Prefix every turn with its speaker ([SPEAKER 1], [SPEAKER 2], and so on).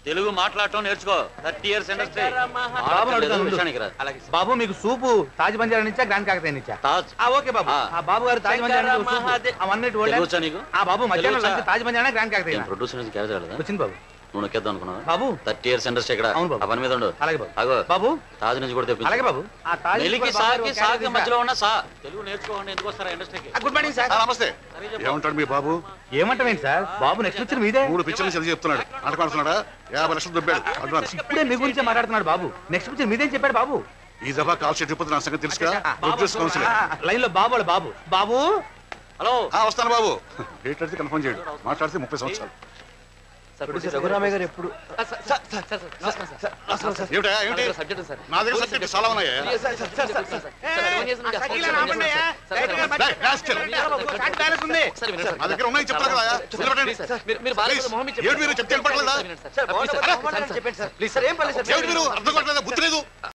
[SPEAKER 1] తెలుగు మాట్లాడటం నేర్చుకో thirty years industry
[SPEAKER 2] బాబు అడుగుతాను ఉండు.
[SPEAKER 1] విషయానికి రా
[SPEAKER 2] బాబు మీకు సూపు తాజ్ బంజారా నుంచా గ్రాండ్ కాకతీయ నుంచా
[SPEAKER 1] తాజ్
[SPEAKER 2] ఆ ఓకే బాబు
[SPEAKER 1] ఆ.
[SPEAKER 2] ఆ బాబు గారు తాజ్ బంజారా నుంచి ఒక సూపు. అవన్నీ
[SPEAKER 1] తెలుగు
[SPEAKER 2] ఓల్డ్
[SPEAKER 1] వచ్చా నీకు
[SPEAKER 2] ఆ బాబు మధ్యాహ్నం
[SPEAKER 1] తెలుగు వచ్చా?
[SPEAKER 2] లంచ్ తాజ్ బంజారా గ్రాండ్ కాకతీయ
[SPEAKER 1] ఏం ప్రొడ్యూసర్ నుంచి క్యారేజ్ రాలేదా
[SPEAKER 2] వచ్చింది బాబు
[SPEAKER 1] నువ్వు నొక్కేద్దాం అనుకున్నావా
[SPEAKER 2] బాబు
[SPEAKER 1] థర్టీ ఇయర్స్ ఇండస్ట్రీ ఇక్కడ
[SPEAKER 2] అవును బాబు.
[SPEAKER 1] ఆ పని మీద ఉండు
[SPEAKER 2] అలాగే బాబు
[SPEAKER 1] అగో
[SPEAKER 2] బాబు
[SPEAKER 1] తాజ్ నుంచి కూడా తెప్పించు
[SPEAKER 2] అలాగే బాబు ఆ తాజ్
[SPEAKER 1] నెలికి
[SPEAKER 2] కూడా బాబు
[SPEAKER 1] సాకి
[SPEAKER 2] గారు
[SPEAKER 1] సాకి
[SPEAKER 2] క్యారేజ్
[SPEAKER 1] మధ్యలో ఉన్న సా తెలుగు నేర్చుకోండి ఎందుకు వస్తారా ఇండస్ట్రీకి
[SPEAKER 2] ఆ, గుడ్ మార్నింగ్ సార్
[SPEAKER 3] ఆ, నమస్తే ఏమంటాడు మీ బాబు
[SPEAKER 2] ఏమంటామేంటి సార్ బాబు నెక్స్ట్ పిక్చర్ మీదే
[SPEAKER 3] మూడు పిక్చర్లు చదివి చెప్తున్నాడు అంటకాడుతున్నాడా యాభై లక్షలు దొబ్బాడు అడ్వాన్స్
[SPEAKER 2] ఇప్పుడే మీ గురించే మాట్లాడుతున్నాడు బాబు నెక్స్ట్ పిక్చర్ మీదేం చెప్పాడు బాబు
[SPEAKER 3] ఈ దఫా కాల్ షీట్ ఇప్పటి నా సంగతి తెలుసుగా
[SPEAKER 2] ఆ,
[SPEAKER 3] ప్రొడ్యూస్ కౌన్సిల్
[SPEAKER 2] లైన్ లో బాబు వాళ్ళ బాబు బాబు
[SPEAKER 1] హలో
[SPEAKER 3] ఆ, వస్తాను బాబు డేట్ అడితే కన్ఫర్మ్ చేయండి మాట్లాడితే ముప్పై సంవత్సరాలు
[SPEAKER 4] రఘురామయ్య గారు ఎప్పుడు
[SPEAKER 3] ఏమిటా ఏమిటి నా దగ్గర సబ్జెక్ట్ చాలా ఉన్నాయా డేయ్, rascal. నా దగ్గర ఉన్నాయి చెప్తాను కదా నిలబడండి. Please. ఏమిటి మీరు చెప్తే వినపడలేదా?
[SPEAKER 4] చెప్పండి సార్ ఏం పర్లేదు సార్
[SPEAKER 3] ఏమిటి మీరు అర్థం కావట్లేదా బుద్ధి లేదు